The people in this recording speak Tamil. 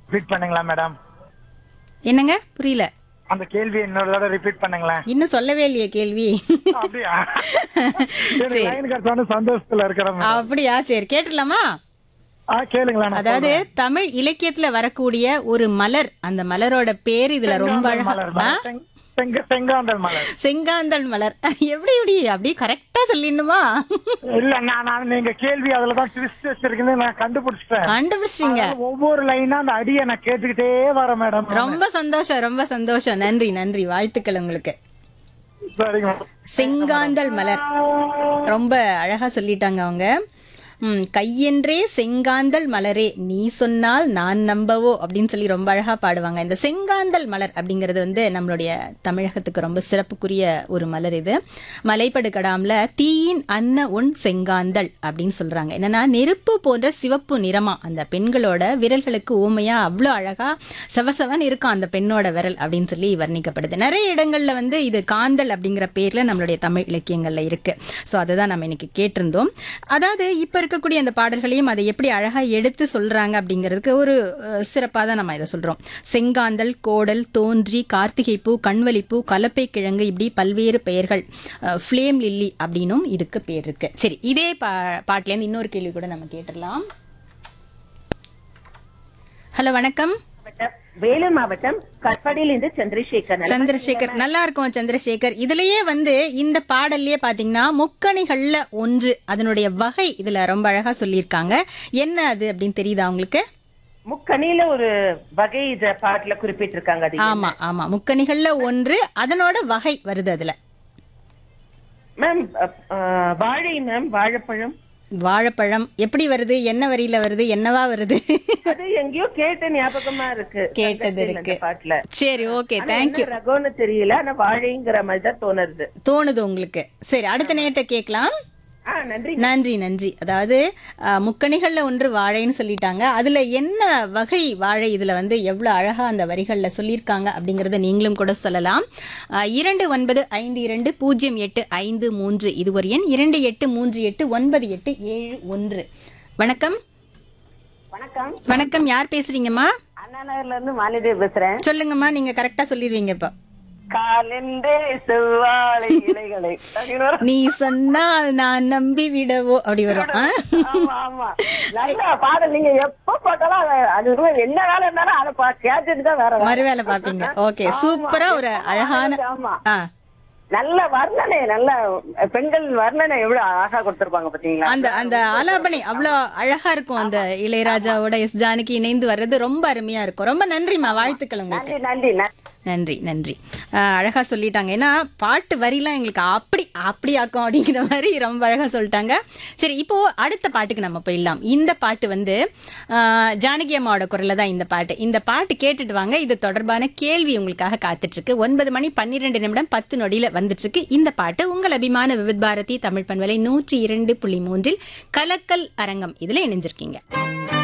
ரிப்பீட் பண்ணுங்களா மேடம் என்னங்க புரியல அந்த கேள்வி இன்னொரு தடவை ரிப்பீட் பண்ணுங்களேன் இன்னும் சொல்லவே இல்லையே கேள்வி அப்படியா சரி. லைன் கிடைச்சானு சந்தோஷத்துல இருக்கிறேன் அப்படியா சரி கேட்டுடலாமா ஆ கேளுங்களேன் நான் அதாவது தமிழ் இலக்கியத்துல வரக்கூடிய ஒரு மலர் அந்த மலரோட பேர் இதுல ரொம்ப செங்காந்தள் அழகா மலர் ஆ? மேடம். செங்- செங்க- செங்காந்தள் மலர் செங்காந்தள் மலர் எப்படி எப்படி அப்படியே கரெக்டா சொல்லிடணுமா இல்ல நான் நான் நீங்க கேள்வி அதுலதான் ட்விஸ்ட் வச்சிருக்கேன்னு நான் கண்டுபிடிச்சிட்டேன் கண்டுபிடிச்சிங்க அதனால ஒவ்வொரு லைனா அந்த அடியை நான் கேட்டுக்கிட்டே வரேன் மேடம் ரொம்ப சந்தோஷம் ரொம்ப சந்தோஷம் நன்றி நன்றி வாழ்த்துக்கள் உங்களுக்கு சரிங்க மேடம். செங்காந்தள் மலர் ரொம்ப அழகா சொல்லிட்டாங்க அவங்க ம், கையென்றே செங்காந்தள் மலரே நீ சொன்னால் நான் நம்பவோ அப்படின்னு சொல்லி ரொம்ப அழகா பாடுவாங்க இந்த செங்காந்தள் மலர் அப்படிங்கிறது வந்து நம்மளுடைய தமிழகத்துக்கு ரொம்ப சிறப்புக்குரிய ஒரு மலர் இது மலைப்படு கடாம்ல தீயின் அன்ன உன் செங்காந்தள் அப்படின்னு சொல்றாங்க என்னன்னா நெருப்பு போன்ற சிவப்பு நிறமா அந்த பெண்களோட விரல்களுக்கு ஊமையா அவ்வளோ அழகா செவசவன் இருக்கும் அந்த பெண்ணோட விரல் அப்படின்னு சொல்லி வர்ணிக்கப்படுது நிறைய இடங்கள்ல வந்து இது காந்தல் அப்படிங்கிற பேர்ல நம்மளுடைய தமிழ் இலக்கியங்கள்ல இருக்கு ஸோ அதை தான் நம்ம இன்னைக்கு கேட்டிருந்தோம் அதாவது இப்ப இருக்கக்கூடிய அந்த பாடல்களையும் அதை எப்படி அழகா எடுத்து சொல்றாங்க அப்படிங்கிறதுக்கு ஒரு சிறப்பாக தான் நம்ம இதை சொல்றோம் செங்காந்தல் கோடல் தோன்றி கார்த்திகைப்பூ கண்வலிப்பூ கலப்பை கிழங்கு இப்படி பல்வேறு பெயர்கள் ஃப்ளேம் லில்லி அப்படின்னும் இதுக்கு பேர் இருக்கு சரி இதே பா பாட்டிலேருந்து இன்னொரு கேள்வி கூட நம்ம கேட்டுடலாம் ஹலோ வணக்கம் மாவட்டம், வேலூர் மாவட்டம் கட்பாடியிலிருந்து சந்திரசேகர் நல்லா சந்திரசேகர் நல்லா இருக்கும் சந்திரசேகர் இதுலயே வந்து இந்த பாடல்லயே பாத்தீங்கன்னா முக்கணிகள்ல ஒன்று அதனுடைய வகை இதுல ரொம்ப அழகா சொல்லியிருக்காங்க என்ன அது அப்படின்னு தெரியுதா உங்களுக்கு முக்கணியில ஒரு வகை இத பாட்டுல குறிப்பிட்டிருக்காங்க அது ஆமா ஆமா முக்கணிகள்ல ஒன்று அதனோட வகை வருது அதுல மேம் அப்- ஆ, வாழை மேம் வாழைப்பழம் வாழைப்பழம் எப்படி வருது என்ன வரியில வருது என்னவா வருது அது எங்கேயோ கேட்ட ஞாபகமா இருக்கு கேட்டது சங்கத்தில் இருக்கு அந்த பாட்டுல சரி ஓகே ஆனா தேங்க்யூ என்ன ரகம்னு தெரியல ஆனா வாழைங்கிற மாதிரி தான் தோணுது தோணுது உங்களுக்கு சரி அடுத்த நேரத்தை கேட்கலாம் ஆ நன்றி நன்றி நன்றி அதாவது அஹ், முக்கணிகள்ல ஒன்று வாழைன்னு சொல்லிட்டாங்க அதுல என்ன வகை வாழை இதுல வந்து எவ்வளவு அழகா அந்த வரிகள்ல சொல்லியிருக்காங்க அப்படிங்கறத நீங்களும் கூட சொல்லலாம் அஹ், இரண்டு ஒன்பது ஐந்து இரண்டு பூஜ்ஜியம் எட்டு ஐந்து மூன்று இது ஒரு எண் இரண்டு எட்டு மூன்று எட்டு ஒன்பது எட்டு ஏழு ஒன்று வணக்கம் வணக்கம் வணக்கம் யார் பேசுறீங்கம்மா அண்ணா நகர்ல இருந்து மாலிதேவி பேசுறேன் சொல்லுங்கம்மா நீங்க கரெக்டா சொல்லிடுவீங்க இப்போ காலென்றே செவ்வாழை இலைகளை அப்படின்னு வரும். நீ சொன்னால் நான் நம்பி விடவோ அப்படி வரும் ஆ? ஆமா ஆமா நல்ல பாடல் நீங்க எப்ப போட்டாலும் அது- அது உண்மை. என்ன வேலை இருந்தாலும் அதை பா- கேட்டுட்டு தான் வேற வேலை. மறு வேலை பாப்பீங்க ஓகே சூப்பரா ஒரு அழகான ஆமா ஆ நல்ல வர்ணனை நல்ல பெண்கள் வர்ணனை எவ்வளவு அழகா கொடுத்திருப்பாங்க பாத்தீங்களா அந்த அந்த ஆலாபனை அவ்வளோ அழகா இருக்கும் அந்த இளையராஜாவோட எஸ் ஜானகி இணைந்து வர்றது ரொம்ப அருமையா இருக்கும் ரொம்ப நன்றிம்மா வாழ்த்துக்கள் உங்களுக்கு நன்றி நன்றி நன்றி நன்றி நன்றி ஆஹ் அழகா சொல்லிட்டாங்க ஏன்னா பாட்டு வரிலாம் எங்களுக்கு அப்படி அப்படி ஆக்கும் அப்படிங்கிற மாதிரி ரொம்ப அழகா சொல்லிட்டாங்க சரி இப்போ அடுத்த பாட்டுக்கு நம்ம போயிடலாம் இந்த பாட்டு வந்து ஆஹ் ஜானகி அம்மாவோட குரல்ல தான் இந்த பாட்டு இந்த பாட்டு கேட்டுட்டு வாங்க இது தொடர்பான கேள்வி உங்களுக்காக காத்துட்டு இருக்கு ஒன்பது மணி பன்னிரெண்டு நிமிடம் பத்து நொடியில வந்துட்டு இருக்கு இந்த பாட்டு உங்கள் அபிமான விவித் பாரதி தமிழ் பண்பலை நூற்றி இரண்டு புள்ளி மூன்றில் கலக்கல் அரங்கம் இதுல இணைஞ்சிருக்கீங்க